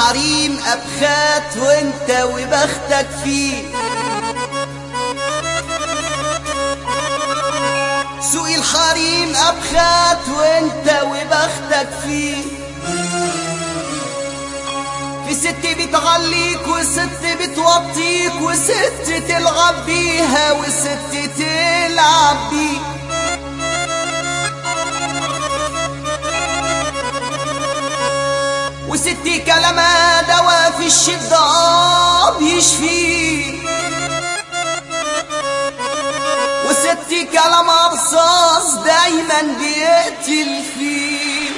الحريم أبخات وانت وبختك فيه سوق الحريم أبخات وانت وبختك فيه في ست بتعليك وست بتوطيك وست تلعب بيها وست تلعب بيك وستي كلامها دوا في الشدة آه بيشفيك وستي كلام رصاص دايما بيقتل فيه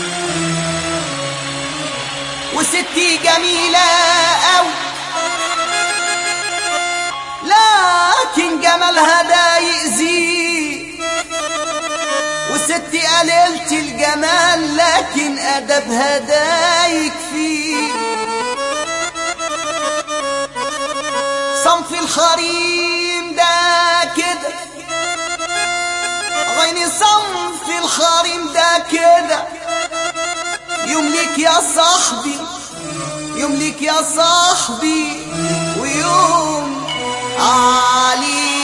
وستي جميلة أوي لكن جمالها ده يأذيه وستي قليلة الجمال لكن أدبها ده يكفيه صنف الحريم ده كده عيني صنف الحريم ده كده يملك يا صاحبي يملك يا صاحبي ويوم علي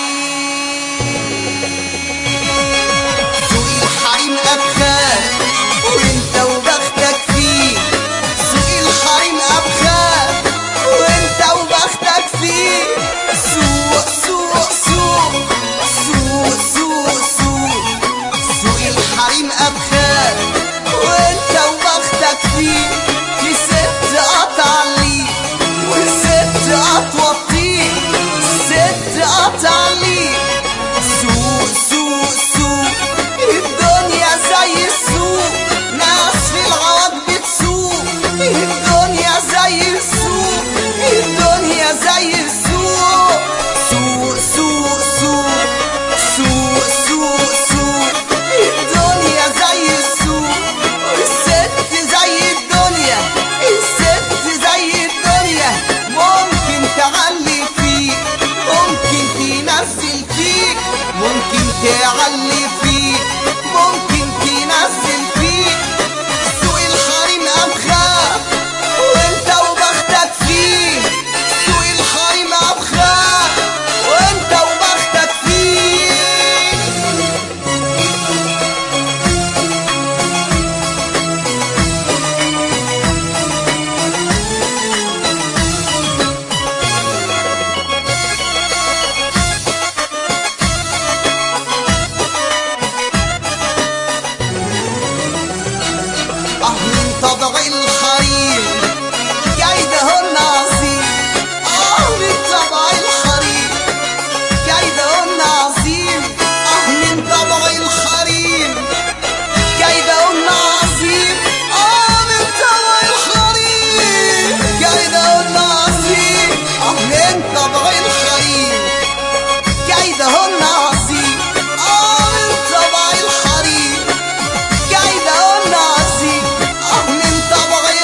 سوق الحريم أبخال وانت وبختك فيه سوق الحريم أبخال وانت وبختك فيه سوق سوق سوق سوق سوق سوق سوق الحريم أبخال وانت وبختك فيه في ست قطع لي وست قطوطي ست قطع لي سوق سوق سوق الدنيا زي السوق ناس في العوض بتسوق الدنيا زي السوق الدنيا زي السوق سوق سوق سوق سوق سوق سوق الدنيا زي السوق الست زي الدنيا الست زي الدنيا ممكن تعلي فيك ممكن تنزل فيك ممكن تعلي فيك ممكن تنزل فيك سوق الحريم أبخاف وانت وبختك فيه سوق الحريم أبخاف وانت وبختك فيه اه من طبع الحريم كيدهن عظيم اه من طبع الحريم كيدهن عظيم اه من طبع الحريم كيدهن عظيم اه من طبع الحريم كيدهن عظيم اه من طبع الحريم كيدهن عظيم اه من طبع الحريم كيدهن عظيم اه من طبع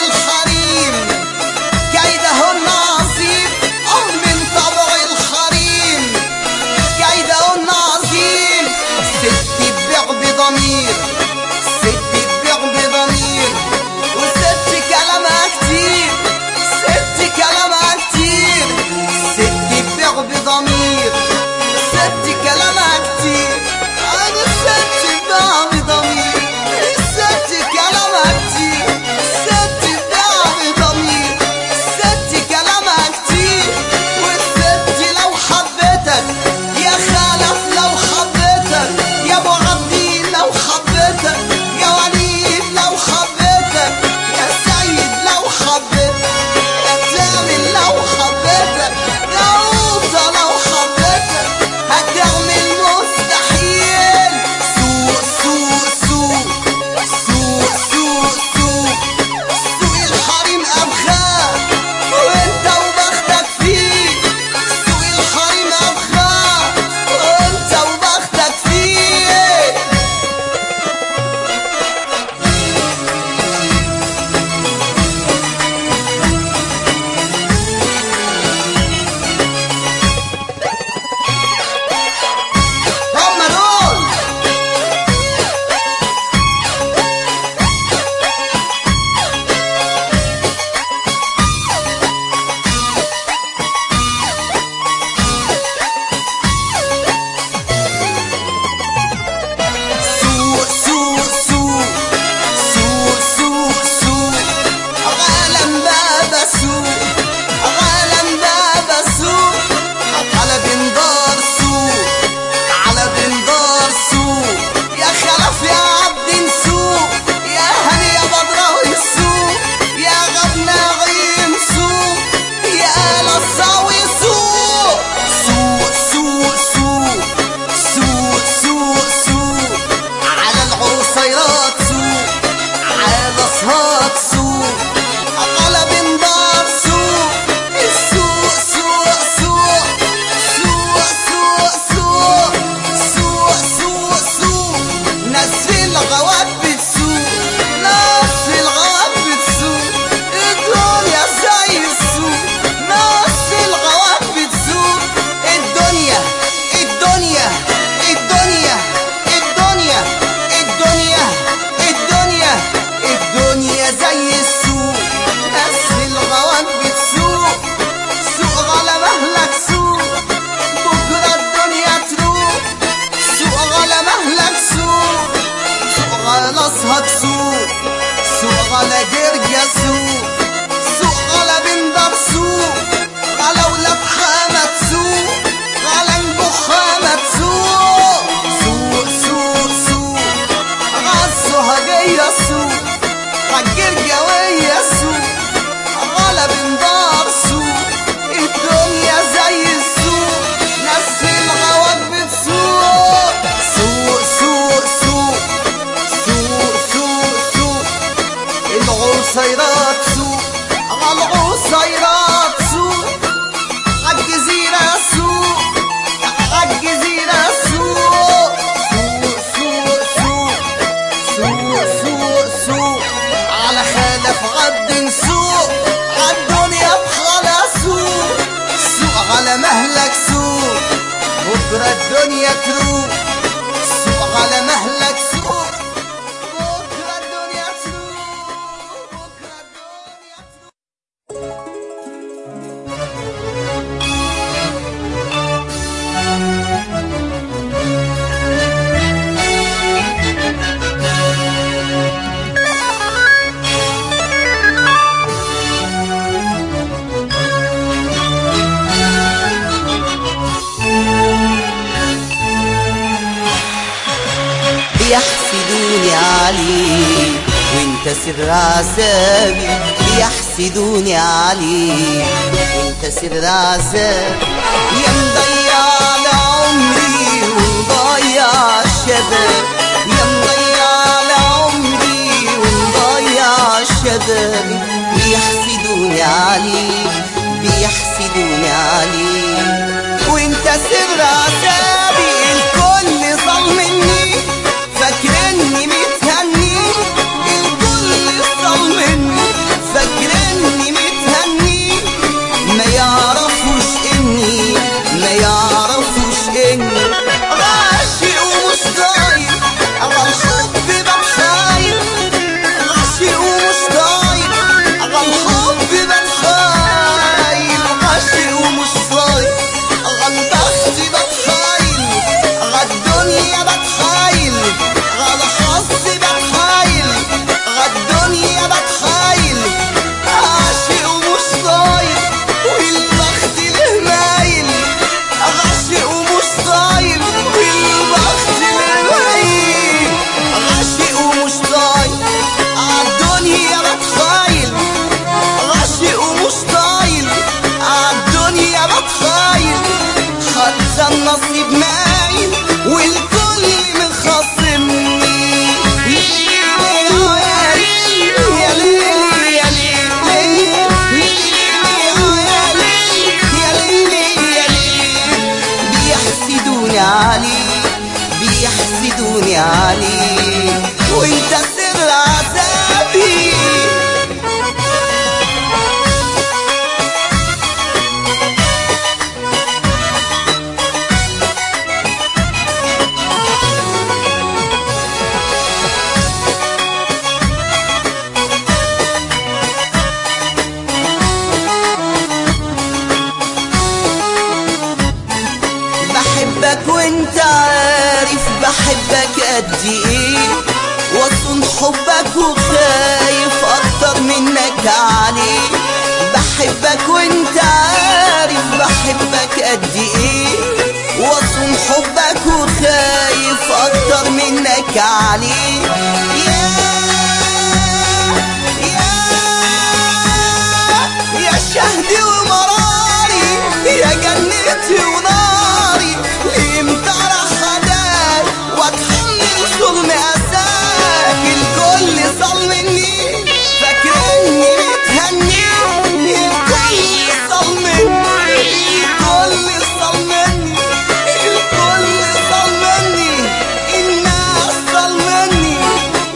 سوهاج سوق سوق على جرجة سوق سوق على بندر سوق على ولاد حامد سوق على نبخامة سوق سوق سوق سوق عالسوهاجية سوق عالجرجوية سوق على بندار سوق الدنيا زي السوق ناس الغوات بتسوق سوق سوق سوق سوق سوق سوق العصيرات سوق عالعصيرات سوق عالجزيرة سوق عالجزيرة سوق سوق سوق سوق سوق سوق على خلف غد سوق عالدنيا بخلا سوق سوق على مهلك سوق بكرة الدنيا تروق سوق على مهلك سوق بكرة الدنيا تروق بكرة الدنيا تروق بيحسدوني عليك وانت سر عذابي بيحسدوني عليك وانت سر عذابي يا مضيع على عمري ومضيع الشباب يا مضيع على عمري ومضيع الشباب بيحسدوني عليك بيحسدوني عليك وانت سر عذابي الكل ظلمني فاكرني متهني الكل ظلمني فاكرني متهني ما يعرفوش اني ما يعرفوش اني غاشي ومش طايق على الحب بتخايل غاشي ومش طايق على الحب بتخايل غاشي ومش طايق على البخت بتخايل على الدنيا بتخايل على حظي بتخايل على الدنيا بتخايل عاشق ومش طايق والبخت له مايل عاشق ومش طايق والبخت له مايل عاشق ومش طايق عالدنيا بتخايل عاشق ومش طايل عالدنيا بتخايل حتى النصيب مايل والكل مخصمني يا ليل يا ليل يا ليل يا ليل بيحسدوني عليك بيحسدوني عليك وانت سر عذابي بحبك وانت عارف بحبك قد ايه واصون حبك وخايف اكتر منك عليه بحبك وانت عارف بحبك قد ايه واصون حبك وخايف اكتر منك عليه يا يا يا شهدي ومراري يا جنتي وناري لامتى راح ادار واتحمل ظلم اساك الكل ظلمني فاكرني متهني الكل ظلمني الكل ظلمني الكل ظلمني الناس ظلمني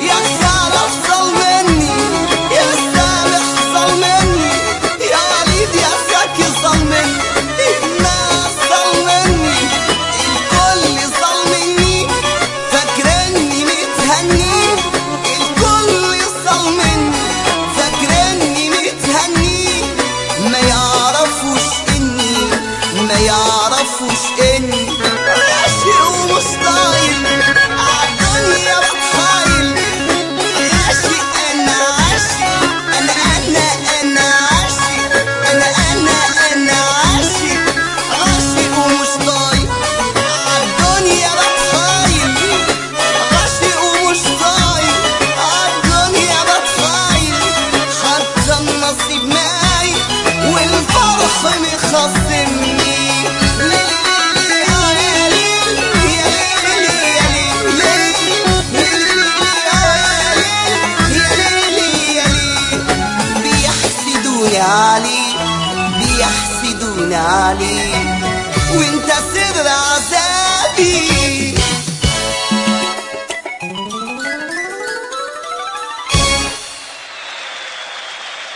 عليك بيحسدون عليك وانت سر عذابي